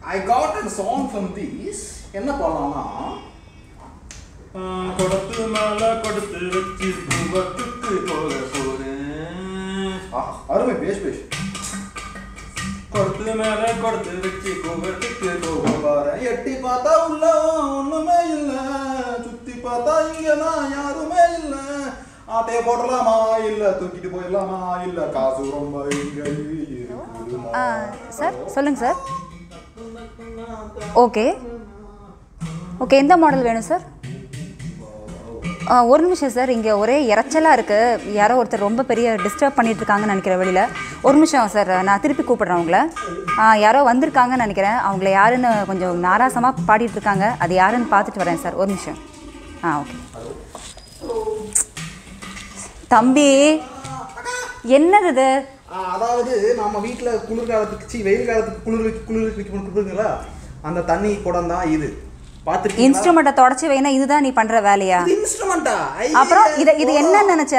I got and song from these என்ன பண்ணலாம்னா கொடுத்து மேல கொடுத்து வச்சு கும்பத்துக்கு போக போறேன் ஆ, அருமை பேஷ் பேஷ் கொடுத்து மேல கொடுத்து வச்சு கும்பத்துக்கு போக பாரு, எட்டி பார்த்தா உள்ள ஒண்ணுமே இல்ல சுத்தி பார்த்தா இங்க நான் யாருமே இல்ல ஆட்டைய போடலாமா இல்ல தூக்கிட்டு போயிடலாமா இல்ல காசு ரொம்ப இங்க இருக்குதுமா. ஆ சார் சொல்லுங்கள் சார் ஓகே ஓகே எந்த மாடல் வேணும் சார் ஆ, ஒரு நிமிஷம் சார் இங்கே ஒரே இறைச்சலாக இருக்குது யாரோ ஒருத்தர் ரொம்ப பெரிய டிஸ்டர்ப் பண்ணிட்டு இருக்காங்கன்னு நினைக்கிறேன் வெளியில் ஒரு நிமிஷம் சார் நான் திருப்பி கூப்பிடுறேன் உங்களை ஆ, யாரோ வந்திருக்காங்கன்னு நினைக்கிறேன் அவங்கள யாருன்னு கொஞ்சம் நாராசமாக பாடிட்டு இருக்காங்க அது யாருன்னு பார்த்துட்டு வரேன் சார் ஒரு நிமிஷம் ஆ ஓகே தம்பி என்னது இது ஆ, அதாவது நம்ம வீட்ல குளிர்காலத்துக்கு சி வெயில் காலத்துக்கு குளிர் வைக்க- குளிர் வைக்க கொடுக்குறீங்களா அந்த தண்ணி குடம் தான் இது பாத்துருக்கீங்களா இன்ஸ்ட்ருமெண்ட்டை தொடச்சி வைனா இதுதான் நீ பண்ணுற வேலையா இன்ஸ்ட்ருமெண்டா அப்புறம் இது இது என்ன நினைச்ச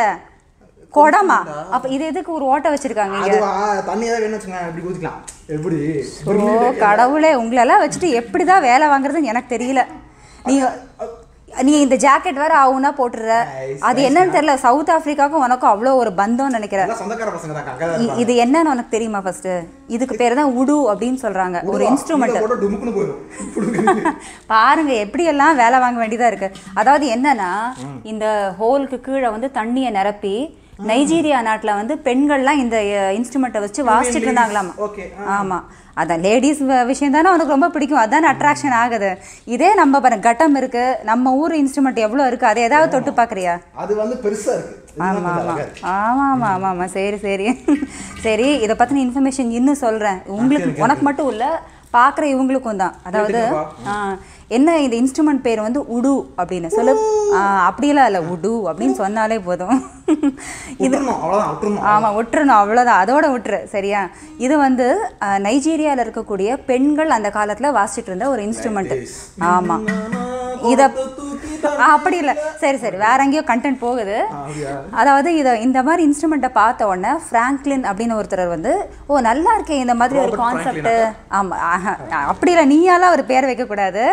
குடமா அப்ப இது எதுக்கு ஒரு ஓட்டை வச்சிருக்காங்க இங்க அதுவா தண்ணி ஏதாவது வேணும் வச்சுக்கோங்க இப்படி ஊத்திக்கலாம் எப்படி ஓ கடவுளே உங்களெல்லாம் வச்சுட்டு எப்படிதான் வேலை வாங்குறதுன்னு எனக்கு தெரியல நீ நீ இந்த ஜாக்கெட் வேற ஆகுனா போட்டுடுற அது என்னன்னு தெரியல சவுத் ஆப்பிரிக்காவுக்கும் உனக்கும் அவ்வளோ ஒரு பந்தம்னு நினைக்கிறேன் எல்லாம் சொந்தக்கார பசங்க தான் அக்கா இ- இது என்னன்னு உனக்கு தெரியுமா ஃபர்ஸ்ட் இதுக்கு பேர் தான் உடு அப்படின்னு சொல்றாங்க ஒரு இன்ஸ்ட்ருமெண்ட் கூட டுமுக்குன்னு போயிடும் பாருங்க எப்படியெல்லாம் வேலை வாங்க வேண்டியதா இருக்கு அதாவது என்னன்னா இந்த ஹோலுக்கு கீழே வந்து தண்ணியை நிரப்பி நைஜீரியா நாட்டுல வந்து பெண்கள்லாம் இந்த இன்ஸ்ட்ருமெண்ட்டை வச்சு வாசிச்சுட்டு இருந்தாங்களாமா ஓகே ஆமா அதான் லேடிஸ் விஷயம் தானே உனக்கு ரொம்ப பிடிக்கும் அதான் அட்ராக்ஷன் ஆகுது இதே நம்ம பாருங்க கட்டம் இருக்கு நம்ம ஊர் இன்ஸ்ட்ருமெண்ட் எவ்வளோ இருக்கு அதை ஏதாவது தொட்டு பார்க்கறியா அது வந்து பெருசா இருக்கு இதுதான் ஆமா கொஞ்சம் ஆமா அழகா இருக்கு. ஆமா ஆமா ஆமா ஆமா சரி சரி சரி இதை பத்தின இன்ஃபர்மேஷன் இன்னும் சொல்றேன் உங்களுக்கு உனக்கு மட்டும் இல்ல பார்க்குற இவங்களுக்கும் தான் அதாவது ஆ, என்ன இந்த இன்ஸ்ட்ருமெண்ட் பேர் வந்து உடு அப்படின்னு சொல்லு ஆ, அப்படியெல்லாம் இல்லை உடு அப்படின்னு சொன்னாலே போதும் இது விட்டுறணும் அவ்வளவுதான் விட்டுறணும் ஆமாம் விட்டுறணும் அவ்வளோதான் அதோட விட்டுரு சரியா இது வந்து நைஜீரியாவில் இருக்கக்கூடிய பெண்கள் அந்த காலத்தில் வாசிச்சுட்டு இருந்த ஒரு இன்ஸ்ட்ருமெண்ட் ஆமாம் இதை அப்படி இல்லை சரி சரி வேற எங்கேயோ கண்டென்ட் போகுது அதாவது இதை இந்த மாதிரி இன்ஸ்ட்ருமெண்ட்டை பார்த்த உடனே ஃப்ராங்க்லின் அப்படின்னு ஒருத்தர் வந்து ஓ நல்லா இருக்கே இந்த மாதிரி ஒரு கான்செப்ட் ஆமாம் அப்படி இல்லை நீயாலாம் ஒரு பேர் வைக்கக்கூடாது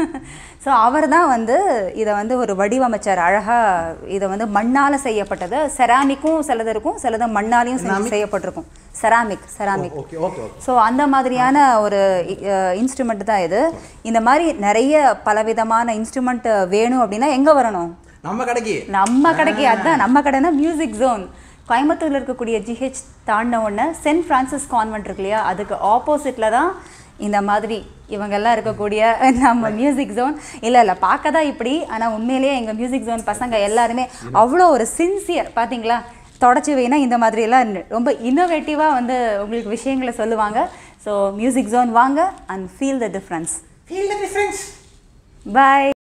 ஸோ அவர் தான் வந்து இதை வந்து ஒரு வடிவமைச்சார் அழகாக இதை வந்து மண்ணால் செய்யப்பட்டது செராமிக்கும் சிலது இருக்கும் சிலது மண்ணாலையும் செஞ்சு செய்யப்பட்டிருக்கும் ceramic ceramic okay okay okay so அந்த மாதிரியான ஒரு இன்ஸ்ட்ருமெண்ட் தான் இது இந்த மாதிரி நிறைய பலவிதமான இன்ஸ்ட்ருமெண்ட் வேணும் அப்படின்னா எங்கே வரணும் நம்ம கடைக்கு நம்ம கடைக்கு அதான் நம்ம கடைனா மியூசிக் ஜோன் கோயம்புத்தூர்ல இருக்கக்கூடிய ஜிஹெச் தாண்டின உடனே சென்ட் ஃப்ரான்சிஸ் கான்வென்ட் இருக்கு இல்லையா அதுக்கு ஆப்போசிட்டில் தான் இந்த மாதிரி இவங்கெல்லாம் இருக்கக்கூடிய நம்ம மியூசிக் ஜோன் இல்லை இல்லை பார்க்க தான் இப்படி ஆனால் உண்மையிலேயே எங்கள் மியூசிக் ஜோன் பசங்க எல்லாருமே அவ்வளோ ஒரு சின்சியர் பார்த்தீங்களா தொடச்சி வைனா இந்த மாதிரிலாம் ரொம்ப இன்னோவேட்டிவாக வந்து உங்களுக்கு விஷயங்களை சொல்லுவாங்க ஸோ மியூசிக் ஜோன் வாங்க and feel the difference feel the difference bye